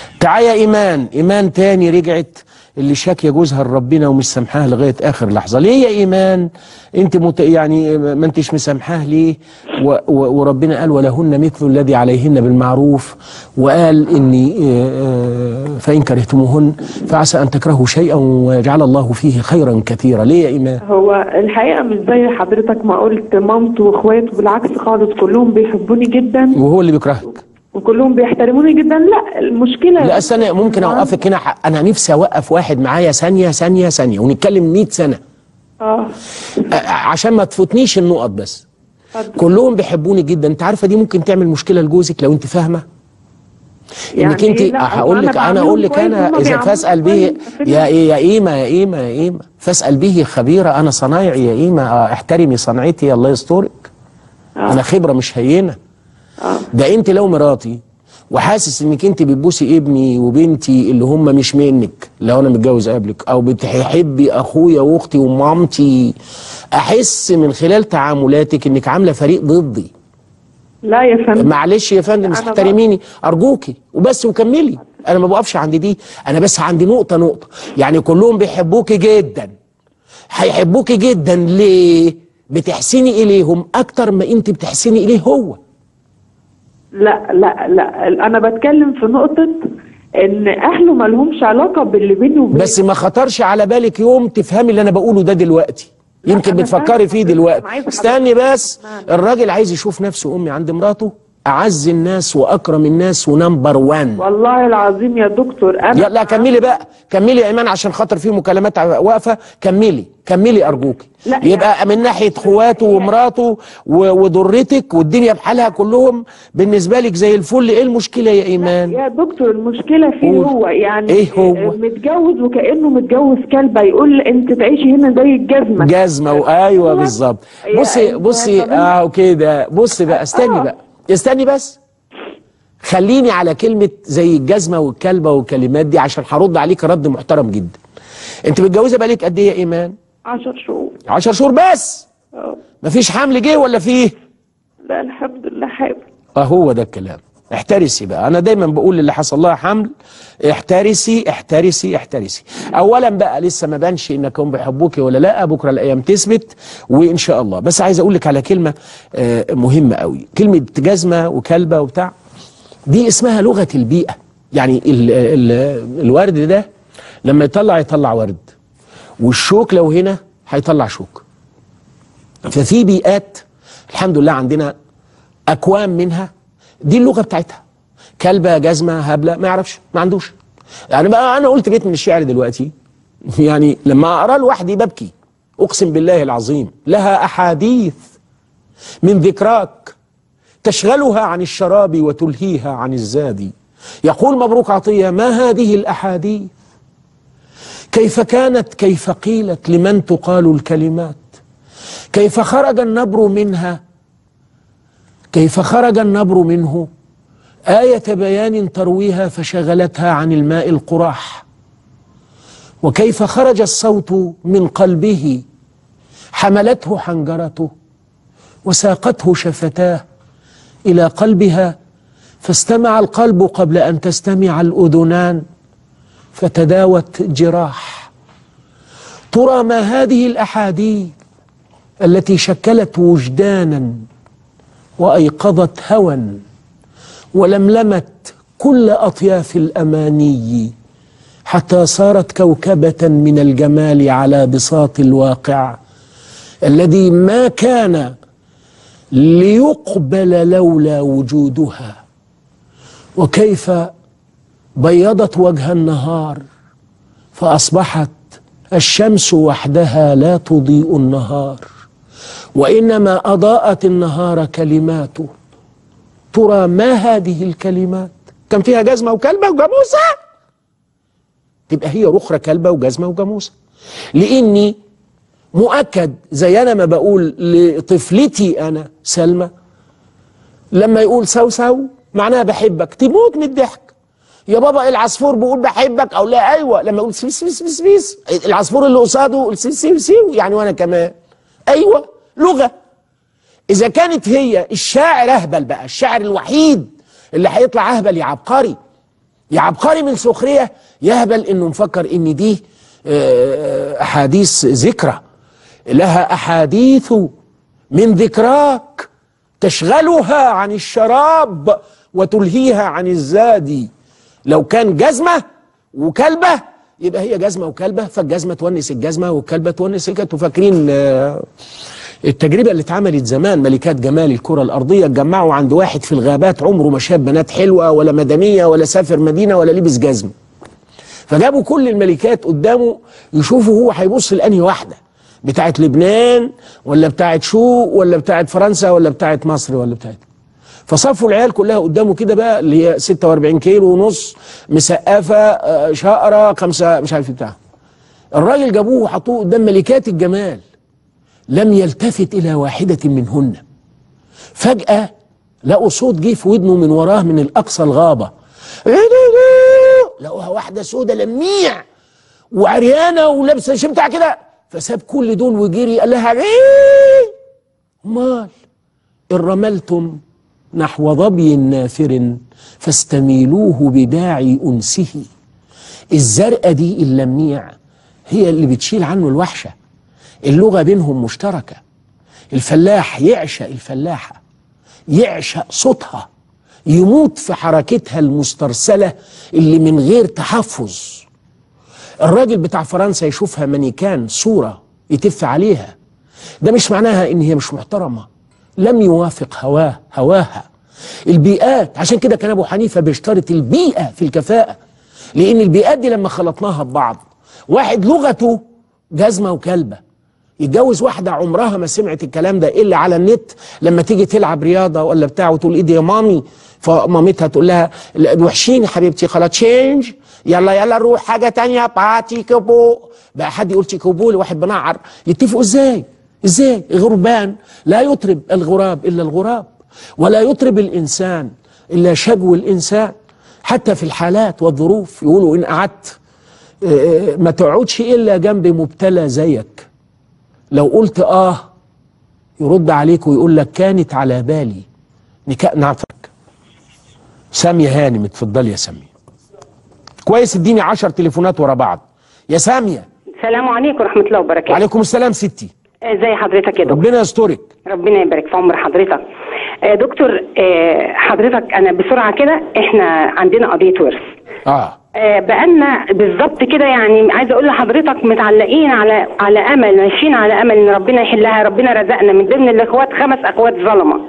تعالى يا ايمان ايمان تاني رجعت اللي شاكيه جوزها لربنا ومش سامحاها لغايه اخر لحظه ليه يا ايمان انت مت... يعني ما انتش مسامحاه ليه و... و... وربنا قال ولهن مثل الذي عليهن بالمعروف وقال اني آه، فان كرهتموهن فعسى ان تكرهوا شيئا ويجعل الله فيه خيرا كثيرا ليه يا ايمان هو الحقيقه مش زي حضرتك ما قلت مامته واخواته بالعكس خالص كلهم بيحبوني جدا وهو اللي بيكرهك وكلهم بيحترموني جدا لا المشكله لا استنى ممكن اوقفك هنا ح- انا نفسي اوقف واحد معايا ثانيه ثانيه ثانيه ونتكلم 100 سنه اه آه، عشان ما تفوتنيش النقط بس اتفضل. كلهم بيحبوني جدا انت عارفه دي ممكن تعمل مشكله لجوزك لو انت فاهمه انك انت إيه؟ لا، هقول لك انا اقول لك بعملهم انا كويس، اذا هما فاسال به بيعملوا كويس. يا ايه يا ايمه يا ايمه يا ايمه فاسال به خبيره انا صنايعي يا ايمه آه، احترمي صنعتي الله يسترك انا خبره مش هينه ده انت لو مراتي وحاسس انك انت بتبوسي ابني وبنتي اللي هم مش منك لو انا متجوز قبلك او بتحبي اخويا واختي ومامتي احس من خلال تعاملاتك انك عامله فريق ضدي لا يا فندم معلش يا فندم أنا احترميني ارجوكي وبس وكملي انا ما بقفش عند دي انا بس عندي نقطه نقطه يعني كلهم بيحبوكي جدا هيحبوكي جدا ليه بتحسني اليهم اكتر ما انت بتحسني اليه هو لا لا لا انا بتكلم في نقطه ان اهله ما لهمش علاقه باللي بيني وبينه بس ما خطرش على بالك يوم تفهمي اللي انا بقوله ده دلوقتي يمكن أنا بتفكري فاهمة فيه حضرتك، دلوقتي أنا عايزة استني حضرتك بس تسمعني. الراجل عايز يشوف نفسه امي عند مراته اعز الناس واكرم الناس ونمبر وان والله العظيم يا دكتور انا يلا كملي بقى كملي يا ايمان عشان خاطر في مكالمات ع- واقفه كملي كملي ارجوكي لا، يبقى من ناحيه اخواته ومراته و- وضرتك والدنيا بحالها كلهم بالنسبه لك زي الفل ايه المشكله يا ايمان يا دكتور المشكله فيه قول. هو يعني إيه هو؟ متجوز وكانه متجوز كلبه يقول انت تعيشي هنا زي الجزمه جزمه وايوه بالظبط يا- بصي يا بصي طب- اه كده بصي بقى استني آه. بقى استني بس خليني على كلمه زي الجزمه والكلبه والكلمات دي عشان هرد عليك رد محترم جدا انت متجوزه بقالك قد ايه يا ايمان 10 شهور 10 شهور بس اه مفيش حمل جه ولا فيه لا الحمد لله حامل اهو ده الكلام احترسي بقى انا دايما بقول للي حصل لها حمل احترسي احترسي احترسي اولا بقى لسه ما بانش انكم بيحبوكي ولا لا بكره الايام تثبت وان شاء الله بس عايز اقول لك على كلمه آه، مهمه قوي كلمه جزمه وكلبه وبتاع دي اسمها لغه البيئه يعني ال ال الورد ده لما يطلع يطلع ورد والشوك لو هنا هيطلع شوك ففي بيئات الحمد لله عندنا اكوام منها دي اللغه بتاعتها كلبه جزمه هبله ما يعرفش ما عندوش يعني بقى انا قلت بيت من الشعر دلوقتي يعني لما اقرا لوحدي ببكي اقسم بالله العظيم لها احاديث من ذكراك تشغلها عن الشراب وتلهيها عن الزاد يقول مبروك عطيه ما هذه الاحاديث كيف كانت كيف قيلت لمن تقال الكلمات كيف خرج النبر منها كيف خرج النبر منه آية بيان ترويها فشغلتها عن الماء القراح وكيف خرج الصوت من قلبه حملته حنجرته وساقته شفتاه إلى قلبها فاستمع القلب قبل أن تستمع الأذنان فتداوت جراح ترى ما هذه الأحاديث التي شكلت وجدانا وايقظت هوى ولملمت كل اطياف الاماني حتى صارت كوكبه من الجمال على بساط الواقع الذي ما كان ليقبل لولا وجودها وكيف بيضت وجه النهار فاصبحت الشمس وحدها لا تضيء النهار وإنما أضاءت النهار كلماته ترى ما هذه الكلمات كان فيها جزمة وكلبة وجاموسة تبقى هي رخرة كلبة وجزمة وجاموسة لإني مؤكد زي أنا ما بقول لطفلتي أنا سلمى لما يقول سو سو معناها بحبك تموت من الضحك يا بابا العصفور بيقول بحبك او لا ايوه لما يقول سيس سيس سيس سيس العصفور اللي قصاده يقول سيس سيس سيس يعني وانا كمان ايوه لغه اذا كانت هي الشاعر اهبل بقى الشاعر الوحيد اللي هيطلع اهبل يا عبقري يا عبقري من سخريه يهبل انه مفكر ان دي آه، احاديث ذكرى لها احاديث من ذكراك تشغلها عن الشراب وتلهيها عن الزاد لو كان جزمه وكلبه يبقى هي جزمه وكلبه فالجزمه تونس الجزمه والكلبه تونس الكلبه انتوا فاكرين آه، التجربه اللي اتعملت زمان ملكات جمال الكره الارضيه اتجمعوا عند واحد في الغابات عمره ما شاف بنات حلوه ولا مدنيه ولا سافر مدينه ولا لبس جزمه فجابوا كل الملكات قدامه يشوفوا هو هيبص لانهي واحده بتاعت لبنان ولا بتاعت شو ولا بتاعت فرنسا ولا بتاعت مصر ولا بتاعت فصفوا العيال كلها قدامه كده بقى اللي هي 46 كيلو ونص مسقفه آه، شقره خمسه مش عارف إيه بتاع الراجل جابوه وحطوه قدام ملكات الجمال لم يلتفت الى واحده منهن فجاه لقوا صوت جه في ودنه من وراه من الاقصى الغابه لقوها واحده سودة لميع وعريانه ولابسه شيء بتاع كده فساب كل دول وجري قال لها ايه امال ان رملتم نحو ظبي نافر فاستميلوه بداعي انسه الزرقاء دي اللميع هي اللي بتشيل عنه الوحشه اللغه بينهم مشتركه الفلاح يعشق الفلاحه يعشق صوتها يموت في حركتها المسترسله اللي من غير تحفظ الراجل بتاع فرنسا يشوفها مانيكان صورة يتف عليها ده مش معناها ان هي مش محترمة لم يوافق هواه هواها البيئات عشان كده كان ابو حنيفة بيشترط البيئة في الكفاءة لان البيئات دي لما خلطناها ببعض واحد لغته جزمة وكلبة يتجوز واحدة عمرها ما سمعت الكلام ده إلا على النت لما تيجي تلعب رياضة ولا بتاع وتقول إيه دي يا مامي فمامتها تقول لها لا، وحشين يا حبيبتي خلاص تشينج يلا يلا نروح حاجة تانية باتي كوبو بقى حد يقول تيكوبو لواحد بنعر يتفقوا ازاي ازاي غربان لا يطرب الغراب إلا الغراب ولا يطرب الإنسان إلا شجو الإنسان حتى في الحالات والظروف يقولوا إن قعدت آه، ما تقعدش إلا جنب مبتلى زيك لو قلت آه يرد عليك ويقول لك كانت على بالي نكا نعفك سامية هانم اتفضلي يا سامية كويس اديني عشر تليفونات ورا بعض يا سامية السلام عليكم ورحمة الله وبركاته وعليكم السلام ستي ازي حضرتك يا دكتور ربنا يسترك ربنا يبارك في عمر حضرتك آه، دكتور آه، حضرتك انا بسرعة كده احنا عندنا قضية ورث اه آه، بقالنا بالظبط كده يعني عايزه اقول لحضرتك متعلقين على على امل ماشيين على امل ان ربنا يحلها ربنا رزقنا من ضمن الاخوات خمس اخوات ظلمه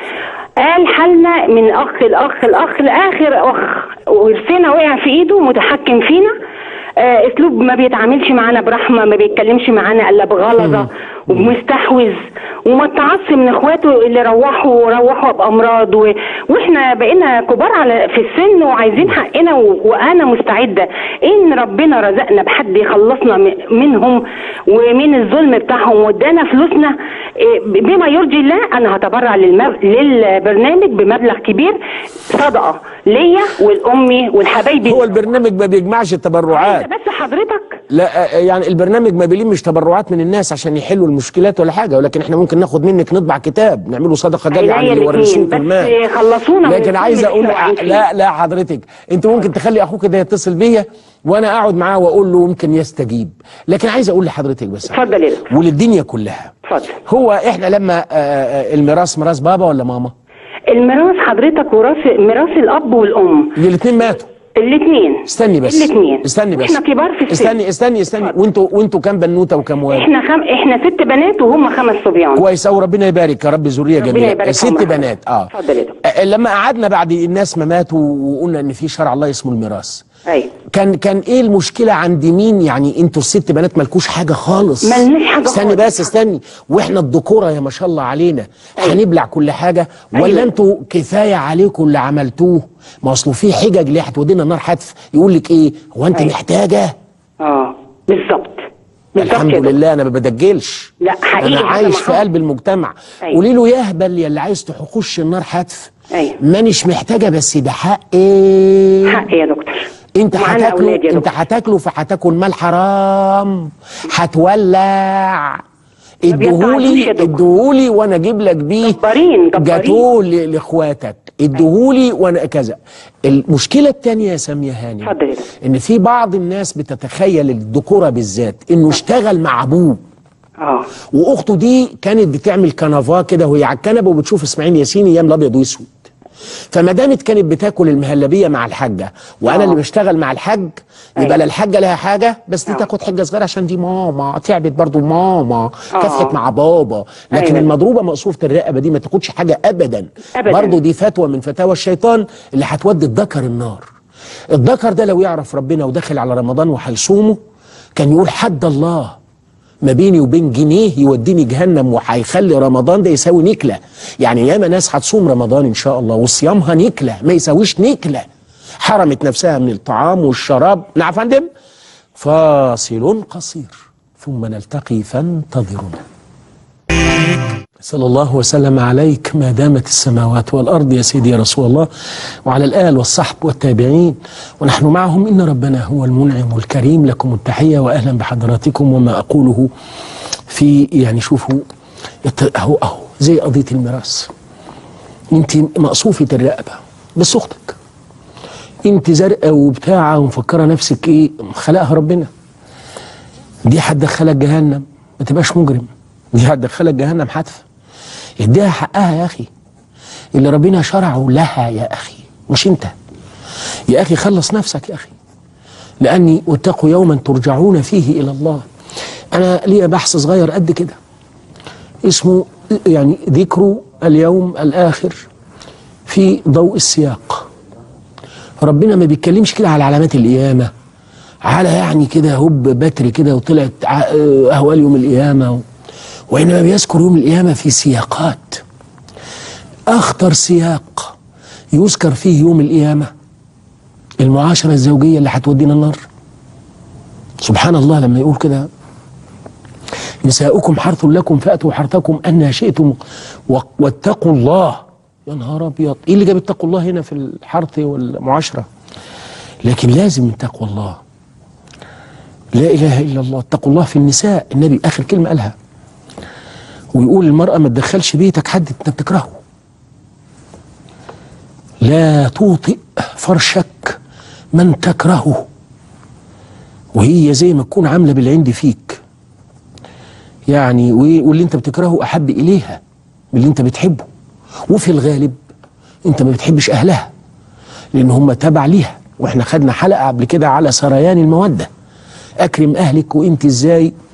قال حالنا من اخ لاخ لاخ لاخر اخ ورثنا وقع في ايده متحكم فينا آه، اسلوب ما بيتعاملش معانا برحمه ما بيتكلمش معانا الا بغلظه ومستحوذ ومتعصب من اخواته اللي روحوا روحوا بامراض و... واحنا بقينا كبار على في السن وعايزين حقنا و... وانا مستعده ان ربنا رزقنا بحد يخلصنا م... منهم ومن الظلم بتاعهم وادانا فلوسنا إيه، بما يرضي الله انا هتبرع للم... للبرنامج بمبلغ كبير صدقه ليا والامي والحبايبي هو البرنامج ما بيجمعش التبرعات بس حضرتك لا آه، يعني البرنامج ما بيلمش تبرعات من الناس عشان يحلوا المشكلات ولا حاجه ولكن احنا ممكن ناخد منك نطبع كتاب نعمله صدقه جاريه عن عينيا اللي الاتنين، ورثوك بس المال خلصونا من لكن عايز كل اقول اللي احنا لا لا حضرتك انت ممكن تخلي اخوك ده يتصل بيا وانا اقعد معاه واقول له يمكن يستجيب لكن عايز اقول لحضرتك بس اتفضل يا دكتور وللدنيا كلها اتفضل هو احنا لما آه، آه، الميراث ميراث بابا ولا ماما الميراث حضرتك وراث ميراث الاب والام الاثنين ماتوا الاثنين استني بس الاثنين استني بس احنا كبار في السن استني استني استني اتفضل. وانتوا وانتوا كام بنوته وكام ولد احنا خم... احنا ست بنات وهم خمس صبيان كويس أوي ربنا يبارك يا رب ذريه ربنا جميله يبارك في ست عمرك. بنات اه اتفضل يا دكتور آه، لما قعدنا بعد الناس ما ماتوا وقلنا ان في شرع الله اسمه الميراث ايوه كان كان ايه المشكله عند مين يعني انتوا الست بنات مالكوش حاجه خالص ملناش حاجة استني خالص. بس استني واحنا الذكوره يا ما شاء الله علينا أيوة. هنبلع كل حاجه ولا أيوة. انتوا كفايه عليكم اللي عملتوه ما اصله في حجج ليه هتودينا النار حتف يقول لك ايه هو انت أيوة. محتاجه اه بالظبط بالظبط الحمد يا دكتور. لله انا ما بدجلش لا، حقيقي انا هذا عايش في محال. قلب المجتمع أيوة. قولي له يهبل يا اللي عايز تخش النار حتف أيوة. مانيش محتاجه بس ده حقي حق يا دكتور انت ومعانا هتاكله أولاد يا انت دكتور. هتاكله فهتاكل مال حرام هتولع بيطلعوش اديهولي يا دكتور. اديهولي وانا اجيب لك بيه جبارين، جبارين. جاتوه ل- لاخواتك ادهولي وانا كذا المشكله الثانيه يا ساميه هاني اتفضل يا دكتور. ان في بعض الناس بتتخيل الذكوره بالذات انه اشتغل مع ابوه اه واخته دي كانت بتعمل كنفاه كده وهي على الكنبه وبتشوف اسماعيل ياسين ايام الابيض واسود فما دامت كانت بتاكل المهلبيه مع الحاجه وانا آه. اللي بشتغل مع الحاج يبقى أيوة. لا الحاجه لها حاجه بس دي آه. تاخد حاجه صغيره عشان دي ماما تعبت برضو ماما آه. كافحت مع بابا لكن أيوة. المضروبه مقصوفه الرقبه دي ما تاخدش حاجه ابدا أبداً. برضو دي فتوى من فتاوى الشيطان اللي هتودي الذكر النار الذكر ده لو يعرف ربنا وداخل على رمضان وهيصومه كان يقول حد الله ما بيني وبين جنيه يوديني جهنم وهيخلي رمضان ده يساوي نكله يعني ياما ناس هتصوم رمضان ان شاء الله وصيامها نكله ما يساويش نكله حرمت نفسها من الطعام والشراب نعم يا فندم فاصل قصير ثم نلتقي فانتظرونا صلى الله وسلم عليك ما دامت السماوات والأرض يا سيدي يا رسول الله وعلى الآل والصحب والتابعين ونحن معهم إن ربنا هو المنعم الكريم لكم التحية وأهلا بحضراتكم وما أقوله في يعني شوفوا يت- أهو أهو زي قضية الميراث أنت مقصوفة الرقبة بس أختك أنت زرقاء وبتاعة ومفكرة نفسك إيه خلقها ربنا دي هتدخلك جهنم ما تبقاش مجرم دي هتدخلك جهنم حتف اديها حقها يا اخي اللي ربنا شرعه لها يا اخي مش انت يا اخي خلص نفسك يا اخي لاني واتقوا يوما ترجعون فيه الى الله انا ليا بحث صغير قد كده اسمه يعني ذكر اليوم الاخر في ضوء السياق ربنا ما بيتكلمش كده على علامات القيامه على يعني كده هب بتر كده وطلعت ع- آه، اهوال يوم القيامه و... وانما بيذكر يوم القيامه في سياقات اخطر سياق يذكر فيه يوم القيامه المعاشره الزوجيه اللي هتودينا النار سبحان الله لما يقول كده نساؤكم حرث لكم فاتوا حرثكم ان شئتم و- واتقوا الله يا نهار ابيض ايه اللي جاب اتقوا الله هنا في الحرث والمعاشره لكن لازم من تقوى الله لا اله الا الله اتقوا الله في النساء النبي اخر كلمه قالها ويقول المراه ما تدخلش بيتك حد انت بتكرهه لا توطئ فرشك من تكرهه وهي زي ما تكون عامله بالعند فيك يعني و- واللي انت بتكرهه احب اليها من اللي انت بتحبه وفي الغالب انت ما بتحبش اهلها لان هم تبع ليها واحنا خدنا حلقه قبل كده على سريان الموده اكرم اهلك وانت ازاي